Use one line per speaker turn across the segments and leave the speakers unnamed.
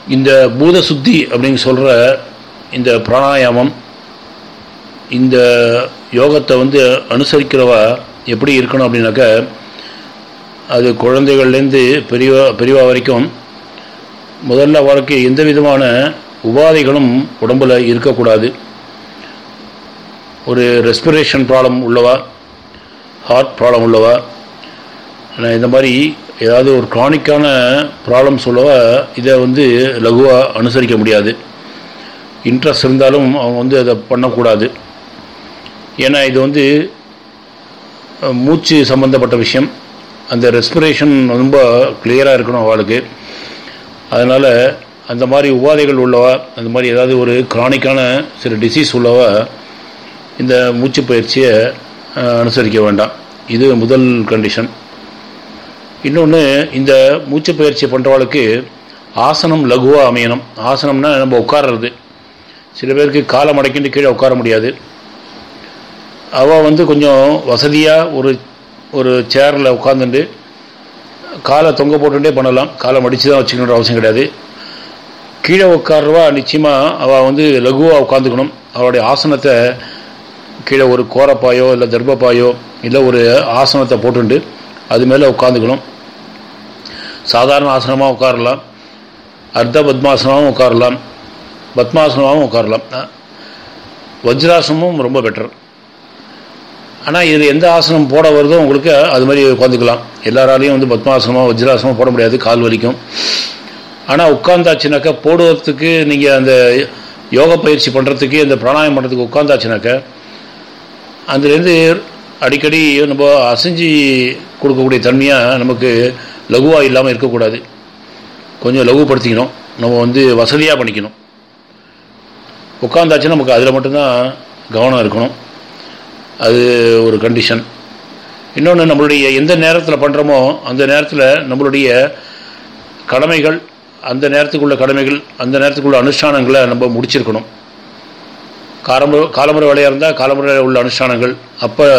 இந்த பூத சுத்தி அப்படின்னு சொல்கிற இந்த பிராணாயாமம் இந்த யோகத்தை வந்து அனுசரிக்கிறவா எப்படி இருக்கணும் அப்படின்னாக்க அது குழந்தைகள்லேருந்து பெரியவா பெரியவா வரைக்கும் முதல்ல அவருக்கு எந்த விதமான உபாதைகளும் உடம்பில் இருக்கக்கூடாது ஒரு ரெஸ்பிரேஷன் ப்ராப்ளம் உள்ளவா ஹார்ட் ப்ராப்ளம் உள்ளவா ஆனால் இந்த மாதிரி ஏதாவது ஒரு க்ரானிக்கான ப்ராப்ளம் சொல்லவா இதை வந்து லகுவாக அனுசரிக்க முடியாது இன்ட்ரெஸ்ட் இருந்தாலும் அவங்க வந்து அதை பண்ணக்கூடாது ஏன்னா இது வந்து மூச்சு சம்மந்தப்பட்ட விஷயம் அந்த ரெஸ்பிரேஷன் ரொம்ப கிளியராக இருக்கணும் அவளுக்கு அதனால் அந்த மாதிரி உபாதைகள் உள்ளவா அந்த மாதிரி ஏதாவது ஒரு க்ரானிக்கான சில டிசீஸ் உள்ளவா இந்த மூச்சு பயிற்சியை அனுசரிக்க வேண்டாம் இது முதல் கண்டிஷன் இன்னொன்று இந்த மூச்சு பயிற்சி பண்ணுறவளுக்கு ஆசனம் லகுவாக அமையணும் ஆசனம்னா நம்ம உட்கார்றது சில பேருக்கு காலை மடக்கிட்டு கீழே உட்கார முடியாது அவள் வந்து கொஞ்சம் வசதியாக ஒரு ஒரு சேரில் உட்காந்துட்டு காலை தொங்க போட்டுட்டே பண்ணலாம் காலை மடித்து தான் வச்சுக்கணுன்ற அவசியம் கிடையாது கீழே உட்காருவா நிச்சயமாக அவள் வந்து லகுவாக உட்காந்துக்கணும் அவளுடைய ஆசனத்தை கீழே ஒரு கோரப்பாயோ இல்லை தர்பப்பாயோ இல்லை ஒரு ஆசனத்தை போட்டுண்டு அது மேலே உட்காந்துக்கணும் சாதாரண ஆசனமாக உட்காரலாம் அர்த்த பத்மாசனமாகவும் உட்காரலாம் பத்மாசனமாகவும் உட்காரலாம் வஜ்ராசனமும் ரொம்ப பெட்டர் ஆனால் இது எந்த ஆசனம் போட வருதோ உங்களுக்கு அது மாதிரி உட்காந்துக்கலாம் எல்லாராலையும் வந்து பத்மாசனமாக வஜ்ராசனமாக போட முடியாது கால் வலிக்கும் ஆனால் உட்காந்தாச்சுனாக்கா போடுவதற்கு நீங்கள் அந்த யோக பயிற்சி பண்ணுறதுக்கு இந்த பிராணாயம் பண்ணுறதுக்கு உட்காந்தாச்சுனாக்கா அதுலேருந்து அடிக்கடி நம்ம அசைஞ்சு கொடுக்கக்கூடிய தன்மையாக நமக்கு லகுவாக இல்லாமல் இருக்கக்கூடாது கொஞ்சம் லகுப்படுத்திக்கணும் நம்ம வந்து வசதியாக பண்ணிக்கணும் உட்காந்தாச்சுன்னா நமக்கு அதில் மட்டும்தான் கவனம் இருக்கணும் அது ஒரு கண்டிஷன் இன்னொன்று நம்மளுடைய எந்த நேரத்தில் பண்ணுறோமோ அந்த நேரத்தில் நம்மளுடைய கடமைகள் அந்த நேரத்துக்குள்ள கடமைகள் அந்த நேரத்துக்குள்ள அனுஷ்டானங்களை நம்ம முடிச்சிருக்கணும் காலமுறை காலமுறை வேலையாக இருந்தால் காலமுறை உள்ள அனுஷ்டானங்கள் அப்போ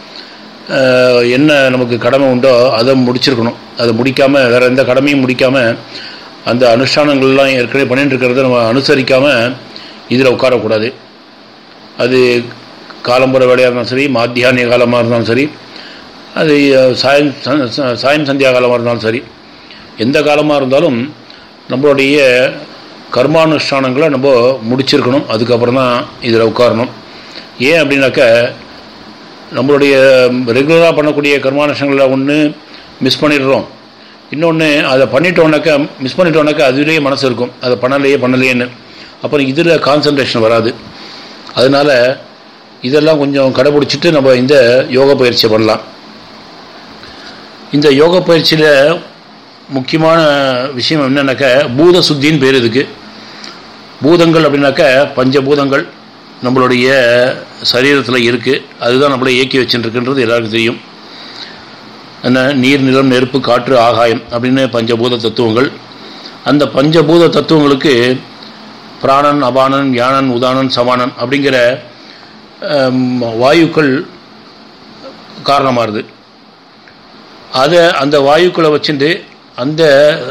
என்ன நமக்கு கடமை உண்டோ அதை முடிச்சிருக்கணும் அதை முடிக்காமல் வேறு எந்த கடமையும் முடிக்காமல் அந்த அனுஷ்டானங்கள்லாம் ஏற்கனவே பண்ணிட்டு இருக்கிறத நம்ம அனுசரிக்காமல் இதில் உட்காரக்கூடாது அது காலம்புற வேலையாக இருந்தாலும் சரி மாத்தியானிய காலமாக இருந்தாலும் சரி அது சாயம் சாயம் சந்தியா காலமாக இருந்தாலும் சரி எந்த காலமாக இருந்தாலும் நம்மளுடைய கர்மானுஷ்டானங்களை நம்ம முடிச்சிருக்கணும் அதுக்கப்புறம் தான் இதில் உட்காரணும் ஏன் அப்படின்னாக்க நம்மளுடைய ரெகுலராக பண்ணக்கூடிய கர்மானுஷ்டங்களில் ஒன்று மிஸ் பண்ணிடுறோம் இன்னொன்று அதை பண்ணிட்டோன்னாக்கா மிஸ் பண்ணிட்டோன்னாக்கா அதுலேயே மனசு இருக்கும் அதை பண்ணலையே பண்ணலையேன்னு அப்புறம் இதில் கான்சன்ட்ரேஷன் வராது அதனால் இதெல்லாம் கொஞ்சம் கடைபிடிச்சிட்டு நம்ம இந்த யோக பயிற்சியை பண்ணலாம் இந்த யோக பயிற்சியில் முக்கியமான விஷயம் என்னன்னாக்க பூத சுத்தின்னு பேர் இதுக்கு பூதங்கள் அப்படின்னாக்க பஞ்சபூதங்கள் நம்மளுடைய சரீரத்தில் இருக்குது அதுதான் நம்மளை இயக்கி வச்சுருக்குன்றது எல்லாருக்கும் தெரியும் என்ன நீர் நிலம் நெருப்பு காற்று ஆகாயம் அப்படின்னு பஞ்சபூத தத்துவங்கள் அந்த பஞ்சபூத தத்துவங்களுக்கு பிராணன் அபானன் யானன் உதானன் சமானன் அப்படிங்கிற வாயுக்கள் காரணமாகுது அதை அந்த வாயுக்களை வச்சுட்டு அந்த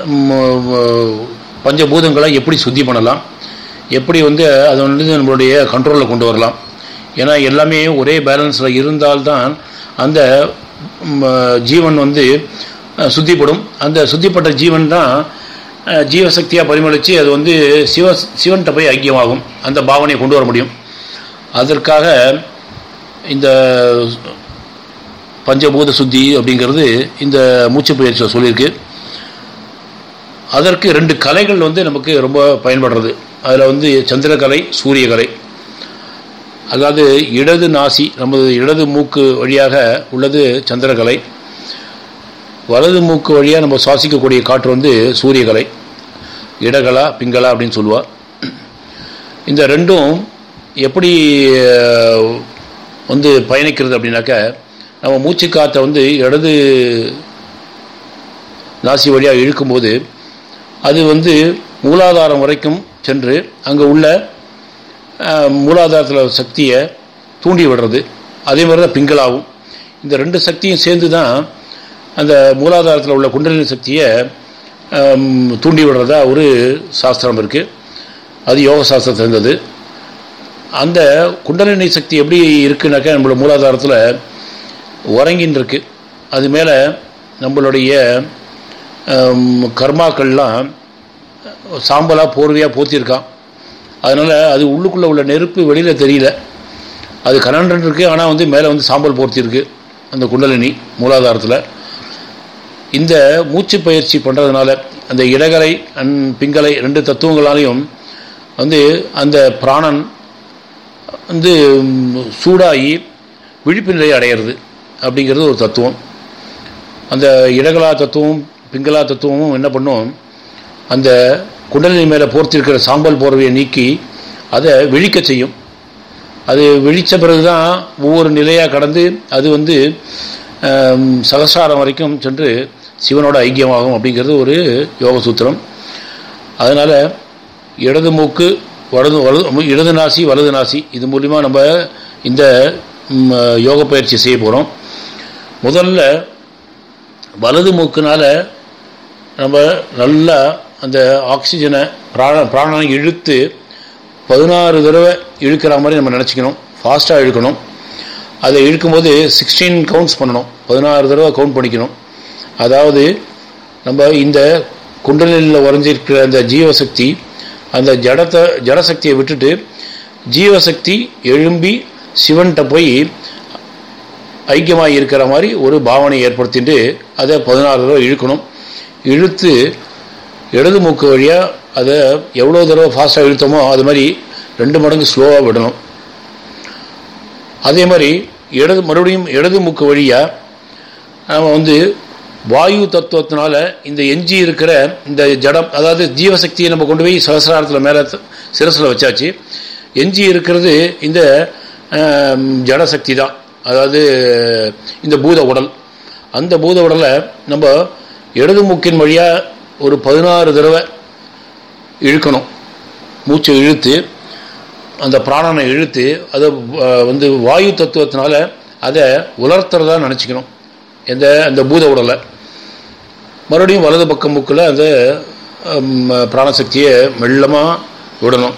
பஞ்சபூதங்களை எப்படி சுத்தி பண்ணலாம் எப்படி வந்து அதை வந்து நம்மளுடைய கண்ட்ரோலில் கொண்டு வரலாம் ஏன்னா எல்லாமே ஒரே பேலன்ஸில் இருந்தால்தான் அந்த ஜீவன் வந்து சுத்திப்படும் அந்த சுத்திப்பட்ட ஜீவன் தான் ஜீவசக்தியாக பரிமளித்து அது வந்து சிவ சிவன்கிட்ட போய் ஐக்கியமாகும் அந்த பாவனையை கொண்டு வர முடியும் அதற்காக இந்த பஞ்சபூத சுத்தி அப்படிங்கிறது இந்த மூச்சு பயிற்சியில் சொல்லியிருக்கு அதற்கு ரெண்டு கலைகள் வந்து நமக்கு ரொம்ப பயன்படுறது அதில் வந்து சந்திரகலை சூரியகலை அதாவது இடது நாசி நமது இடது மூக்கு வழியாக உள்ளது சந்திரகலை வலது மூக்கு வழியாக நம்ம சுவாசிக்கக்கூடிய காற்று வந்து சூரியகலை இடகலா பிங்களா அப்படின்னு சொல்லுவாள் இந்த ரெண்டும் எப்படி வந்து பயணிக்கிறது அப்படின்னாக்க நம்ம மூச்சு காற்றை வந்து இடது நாசி வழியாக இழுக்கும்போது அது வந்து மூலாதாரம் வரைக்கும் சென்று அங்கே உள்ள மூலாதாரத்தில் சக்தியை தூண்டி விடுறது அதே மாதிரி தான் பிங்களாகும் இந்த ரெண்டு சக்தியும் சேர்ந்து தான் அந்த மூலாதாரத்தில் உள்ள குண்டலினி சக்தியை ஆம், தூண்டி விடுறதா ஒரு சாஸ்திரம் இருக்குது அது யோக சாஸ்திரத்தில் இருந்தது அந்த குண்டலினி சக்தி எப்படி இருக்குனாக்கா நம்மளோட மூலாதாரத்தில் உறங்கின்னு இருக்கு அது மேலே நம்மளுடைய ஆம், கர்மாக்கள்லாம் சாம்பலாக போர்வையாக போத்திருக்கான் அதனால் அது உள்ளுக்குள்ளே உள்ள நெருப்பு வெளியில் தெரியல அது கனன்றன் இருக்கு ஆனால் வந்து மேலே வந்து சாம்பல் போர்த்திருக்கு அந்த குண்டலினி மூலாதாரத்தில் இந்த மூச்சு பயிற்சி பண்ணுறதுனால அந்த இடகலை அண்ட் பிங்கலை ரெண்டு தத்துவங்களாலையும் வந்து அந்த பிராணன் வந்து ம், சூடாகி விழிப்பு நிலையை அடையிறது அப்படிங்கிறது ஒரு தத்துவம் அந்த இடகலா தத்துவம் பிங்களா தத்துவமும் என்ன பண்ணும் அந்த குண்டலினி மேலே போர்த்திருக்கிற சாம்பல் போர்வையை நீக்கி அதை விழிக்க செய்யும் அது விழித்த பிறகு தான் ஒவ்வொரு நிலையாக கடந்து அது வந்து ஆம், சகசாரம் வரைக்கும் சென்று சிவனோட ஐக்கியமாகும் அப்படிங்கிறது ஒரு யோக சூத்திரம் அதனால் இடது மூக்கு வலது வலது இடது நாசி வலது நாசி இது மூலிமா நம்ம இந்த ம், யோக பயிற்சி செய்ய போகிறோம் முதல்ல வலது மூக்குனால நம்ம நல்லா அந்த ஆக்சிஜனை பிராண பிராணனை இழுத்து பதினாறு தடவை இழுக்கிற மாதிரி நம்ம நினச்சிக்கணும் ஃபாஸ்ட்டாக இழுக்கணும் அதை இழுக்கும்போது சிக்ஸ்டீன் கவுண்ட்ஸ் பண்ணணும் பதினாறு தடவை கவுண்ட் பண்ணிக்கணும் அதாவது நம்ம இந்த குண்டலில் உறைஞ்சிருக்கிற அந்த ஜீவசக்தி அந்த ஜடத்தை ஜடசக்தியை விட்டுட்டு ஜீவசக்தி எழும்பி சிவன்கிட்ட போய் ஐக்கியமாக இருக்கிற மாதிரி ஒரு பாவனை ஏற்படுத்திட்டு அதை பதினாறு தடவை இழுக்கணும் இழுத்து இடது மூக்கு வழியாக அதை எவ்வளோ தடவை ஃபாஸ்ட்டாக இழுத்தோமோ அது மாதிரி ரெண்டு மடங்கு ஸ்லோவாக விடணும் அதே மாதிரி இடது மறுபடியும் இடது மூக்கு வழியாக நம்ம வந்து வாயு தத்துவத்தினால இந்த எஞ்சி இருக்கிற இந்த ஜடம் அதாவது ஜீவசக்தியை நம்ம கொண்டு போய் சகசிராரத்தில் மேலே சிரசில் வச்சாச்சு எஞ்சி இருக்கிறது இந்த ஆம், ஜடசக்தி தான் அதாவது இந்த பூத உடல் அந்த பூத உடலை நம்ம இடது மூக்கின் வழியாக ஒரு பதினாறு தடவை இழுக்கணும் மூச்சை இழுத்து அந்த பிராணனை இழுத்து அதை அஹ், வந்து வாயு தத்துவத்தினால அதை உலர்த்துறதா நினச்சிக்கணும் எந்த அந்த பூத உடலை மறுபடியும் வலது பக்கம் மூக்கில் அந்த ஹம், பிராணசக்தியை மெல்லமாக விடணும்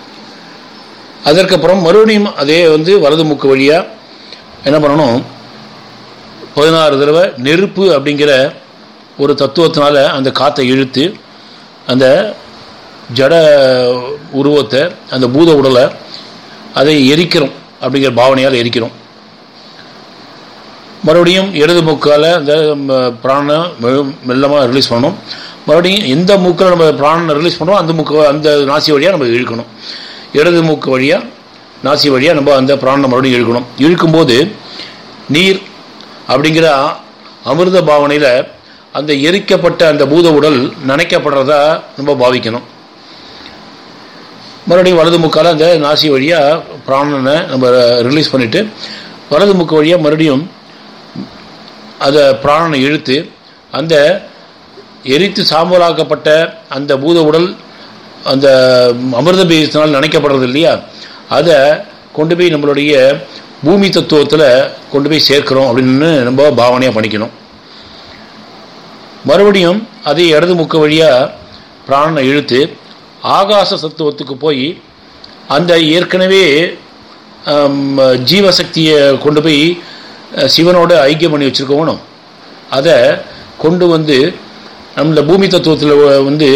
அதற்கப்புறம் மறுபடியும் அதே வந்து வலது மூக்கு வழியாக என்ன பண்ணணும் பதினாறு தடவை நெருப்பு அப்படிங்கிற ஒரு தத்துவத்தினால அந்த காற்றை இழுத்து அந்த ஜட உருவத்தை அந்த பூத உடலை அதை எரிக்கிறோம் அப்படிங்கிற பாவனையால் எரிக்கிறோம் மறுபடியும் இடது மூக்கால் அந்த ம, பிராணனை மெ- மெல்லமாக ரிலீஸ் பண்ணணும் மறுபடியும் எந்த மூக்கில் நம்ம பிராணனை ரிலீஸ் பண்ணுறோம் அந்த மூக்கு அந்த நாசி வழியாக நம்ம இழுக்கணும் இடது மூக்கு வழியாக நாசி வழியாக நம்ம அந்த பிராணனை மறுபடியும் இழுக்கணும் இழுக்கும்போது நீர் அப்படிங்கிற அமிர்த பாவனையில் அந்த எரிக்கப்பட்ட அந்த பூத உடல் நனைக்கப்படுறதா நம்ம பாவிக்கணும் மறுபடியும் வலது முக்கால் அந்த நாசி வழியாக பிராணனை நம்ம ரிலீஸ் பண்ணிவிட்டு வலது முக்கு வழியாக மறுபடியும் அதை பிராணனை இழுத்து அந்த எரித்து சாம்பலாக்கப்பட்ட அந்த பூத உடல் அந்த அமிர்த பீஜத்தினால் நினைக்கப்படுறது இல்லையா அதை கொண்டு போய் நம்மளுடைய பூமி தத்துவத்தில் கொண்டு போய் சேர்க்கிறோம் அப்படின்னு நம்ம பாவனையாக பண்ணிக்கணும் மறுபடியும் அதே இடது முக்க வழியாக பிராணனை இழுத்து ஆகாச தத்துவத்துக்கு போய் அந்த ஏற்கனவே ஆம், ஜீவசக்தியை கொண்டு போய் அஹ், சிவனோட ஐக்கியம் பண்ணி வச்சுருக்கவனும் அதை கொண்டு வந்து நம்ம பூமி தத்துவத்தில் வந்து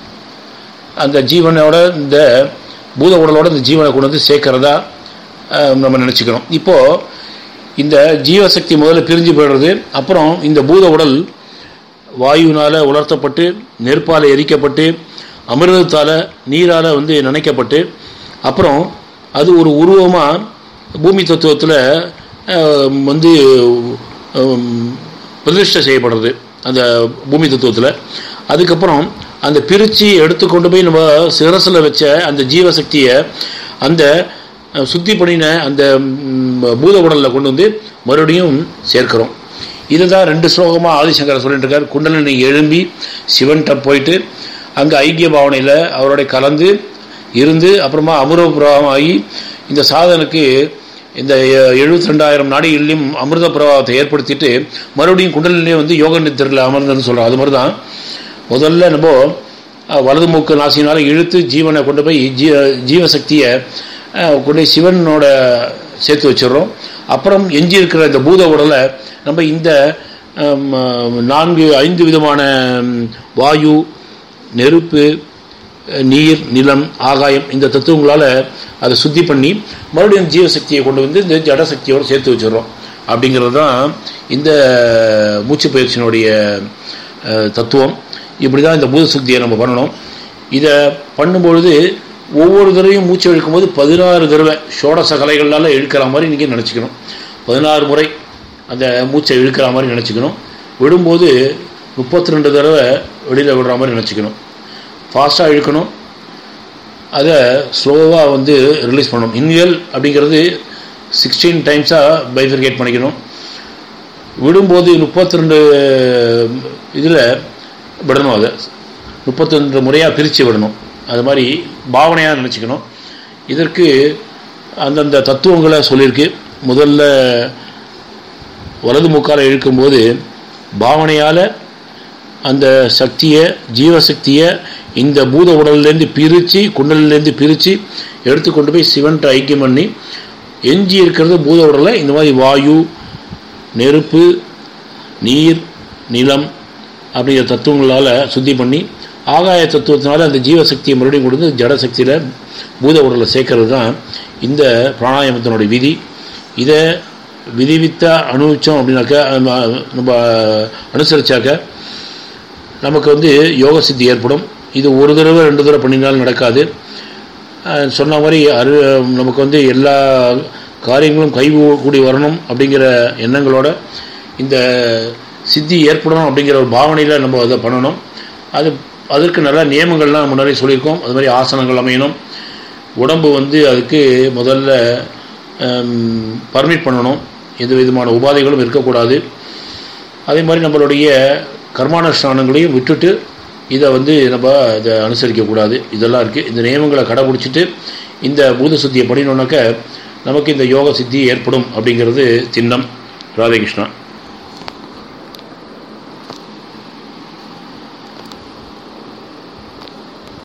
அந்த ஜீவனோட இந்த பூத உடலோட இந்த ஜீவனை கொண்டு வந்து சேர்க்கறதா அஹ், நம்ம நினச்சிக்கணும் இப்போது இந்த ஜீவசக்தி முதல்ல பிரிஞ்சு போயிடுறது அப்புறம் இந்த பூத உடல் வாயுவினால் உலர்த்தப்பட்டு நெருப்பால் எரிக்கப்பட்டு அமிர்தத்தால் நீரால் வந்து நினைக்கப்பட்டு அப்புறம் அது ஒரு உருவமாக பூமி தத்துவத்தில் வந்து ஹம், பிரதிஷ்டை செய்யப்படுறது அந்த பூமி தத்துவத்தில் அதுக்கப்புறம் அந்த பிரித்து எடுத்துக்கொண்டு போய் நம்ம சிரசில் வச்ச அந்த ஜீவசக்தியை அந்த அஹ், சுத்தி பண்ணின அந்த ம், பூத உடலில் கொண்டு வந்து மறுபடியும் சேர்க்கிறோம் இதுதான் ரெண்டு ஸ்லோகமாக ஆதிசங்கர் சொல்லிட்டு இருக்கார் குண்டலினி எழும்பி சிவன்கிட்ட போயிட்டு அங்கே ஐக்கிய பாவனையில் அவரோட கலந்து இருந்து அப்புறமா அமிர்தபுரம் ஆகி இந்த சாதனுக்கு இந்த எழுபத்தி ரெண்டாயிரம் நாடிகளிலும் அமிர்த பிரவாகத்தை ஏற்படுத்திட்டு மறுபடியும் குண்டலினியே வந்து யோக நித்திரில் அமர்ந்ததுன்னு சொல்கிறோம் அது மாதிரி தான் முதல்ல நம்ம அஹ், வலது மூக்கு நாசினால இழுத்து ஜீவனை கொண்டு போய் ஜீ ஜீவசக்தியை அஹ், கொண்டு போய் சிவனோட சேர்த்து வச்சிடுறோம் அப்புறம் எஞ்சி இருக்கிற இந்த பூத உடலை நம்ம இந்த ஹம், நான்கு ஐந்து விதமான ஹம், வாயு நெருப்பு அஹ், நீர் நிலம் ஆகாயம் இந்த தத்துவங்களால் அதை சுத்தி பண்ணி மறுபடியும் ஜீவசக்தியை கொண்டு வந்து இந்த ஜட சக்தியோடு சேர்த்து வச்சிடுறோம் அப்படிங்கிறது தான் இந்த மூச்சு பயிற்சியினுடைய அஹ், தத்துவம் இப்படி தான் இந்த பூத சுத்தியை நம்ம பண்ணணும் இதை பண்ணும்பொழுது ஒவ்வொரு தடவையும் மூச்சு இழுக்கும்போது பதினாறு தடவை ஷோடச கலைகளால் இழுக்கிற மாதிரி நீங்கள் நினச்சிக்கணும் பதினாறு முறை அந்த மூச்சை இழுக்கிற மாதிரி நினச்சிக்கணும் விடும்போது முப்பத்தி ரெண்டு தடவை வெளியில் விடுற மாதிரி நினச்சிக்கணும் ஃபாஸ்ட்டாக இழுக்கணும் அதை ஸ்லோவாக வந்து ரிலீஸ் பண்ணணும் இன்ஹேல் அப்படிங்கிறது சிக்ஸ்டீன் டைம்ஸாக பைஃபர்கேட் பண்ணிக்கணும் விடும்போது முப்பத்தி ரெண்டு இதில் விடணும் அதை முப்பத்தொன்று முறையாக பிரித்து விடணும் அது மாதிரி பாவனையாக நினச்சிக்கணும் இதற்கு அந்தந்த தத்துவங்களை சொல்லியிருக்கு முதல்ல வலது முக்கால இழுக்கும்போது பாவனையால் அந்த சக்தியை ஜீவசக்தியை இந்த பூத உடல்லேருந்து பிரித்து குண்டலிலேருந்து பிரித்து எடுத்து கொண்டு போய் சிவன்ட்ட ஐக்கியம் பண்ணி எஞ்சி இருக்கிறது பூத உடலை இந்த மாதிரி வாயு நெருப்பு நீர் நிலம் அப்படிங்கிற தத்துவங்களால் சுத்தி பண்ணி ஆகாய தத்துவத்தினால அந்த ஜீவசக்தியை மறுபடியும் கொடுத்து ஜட சக்தியில் பூத உடலை சேர்க்கறது தான் இந்த பிராணாயாமத்தினுடைய விதி இதை விதிவித்தா அனுபவித்தோம் அப்படின்னாக்கா நம்ம- நம்ம அனுசரிச்சாக்க நமக்கு வந்து யோக சித்தி ஏற்படும் இது ஒரு தடவை ரெண்டு தடவை பண்ணினாலும் நடக்காது அஹ் சொன்ன மாதிரி அரு நமக்கு வந்து எல்லா காரியங்களும் கை கூடி வரணும் அப்படிங்கிற எண்ணங்களோட இந்த சித்தி ஏற்படணும் அப்படிங்கிற ஒரு பாவனையில் நம்ம அதை பண்ணணும் அது அதற்கு நல்ல நியமங்கள்லாம் முன்னாடி சொல்லியிருக்கோம் அது மாதிரி ஆசனங்கள் அமையணும் உடம்பு வந்து அதுக்கு முதல்ல பர்மிட் பண்ணணும் எந்த விதமான உபாதைகளும் இருக்கக்கூடாது அதே மாதிரி நம்மளுடைய கர்மானுஷ்டானங்களையும் விட்டுட்டு இதை வந்து நம்ம இதை அனுசரிக்கக்கூடாது இதெல்லாம் இருக்குது இந்த நியமங்களை கடைபிடிச்சிட்டு இந்த பூத சுத்தியை பண்ணினோன்னாக்க நமக்கு இந்த யோக சித்தி ஏற்படும் அப்படிங்கிறது சின்னம் ராதே கிருஷ்ணா